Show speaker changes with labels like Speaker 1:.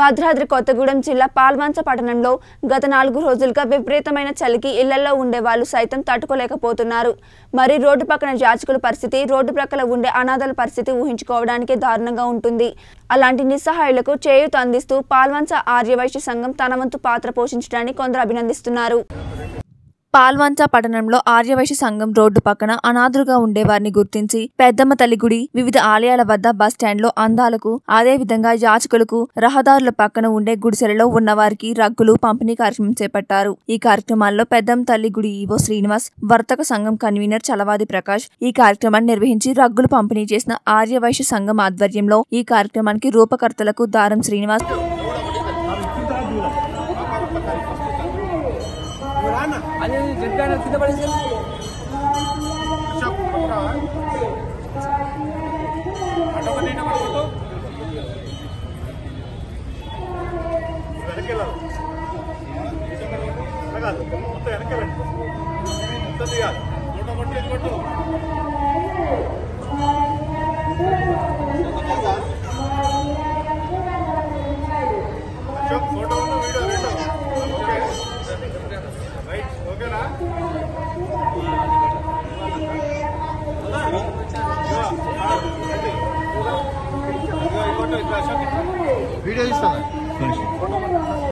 Speaker 1: భద్రాద్రి కొత్తగూడెం జిల్లా పాల్వంచ పట్టణంలో గత నాలుగు రోజులుగా విపరీతమైన చలికి ఇళ్లలో ఉండే వాళ్ళు సైతం తట్టుకోలేకపోతున్నారు మరి రోడ్డు పక్కన జాచకుల పరిస్థితి రోడ్డు ప్రక్కల ఉండే అనాథల పరిస్థితి ఊహించుకోవడానికి దారుణంగా ఉంటుంది అలాంటి నిస్సహాయులకు చేయూత అందిస్తూ పాల్వంచ ఆర్యవైశ్య సంఘం తన వంతు పాత్ర పోషించడాన్ని కొందరు అభినందిస్తున్నారు పాల్వంచ పట్టణంలో ఆర్యవైశ్య సంఘం రోడ్డు పక్కన అనాథులుగా ఉండేవారిని గుర్తించి పెద్దమ్మ తల్లి గుడి వివిధ ఆలయాల వద్ద బస్ స్టాండ్ లో అందాలకు అదే విధంగా యాచకులకు రహదారుల పక్కన ఉండే గుడిసెలలో ఉన్నవారికి రగ్గులు పంపిణీ కార్యక్రమం చేపట్టారు ఈ కార్యక్రమాల్లో పెద్దమ్మ తల్లి గుడి ఈవో శ్రీనివాస్ వర్తక సంఘం కన్వీనర్ చలవాది ప్రకాష్ ఈ కార్యక్రమాన్ని నిర్వహించి రగ్గులు పంపిణీ చేసిన ఆర్యవైశ్య సంఘం ఆధ్వర్యంలో ఈ కార్యక్రమానికి రూపకర్తలకు దారం శ్రీనివాస్
Speaker 2: అది చెప్పాను కింద పడేసి
Speaker 3: వీడియో తీస్తాను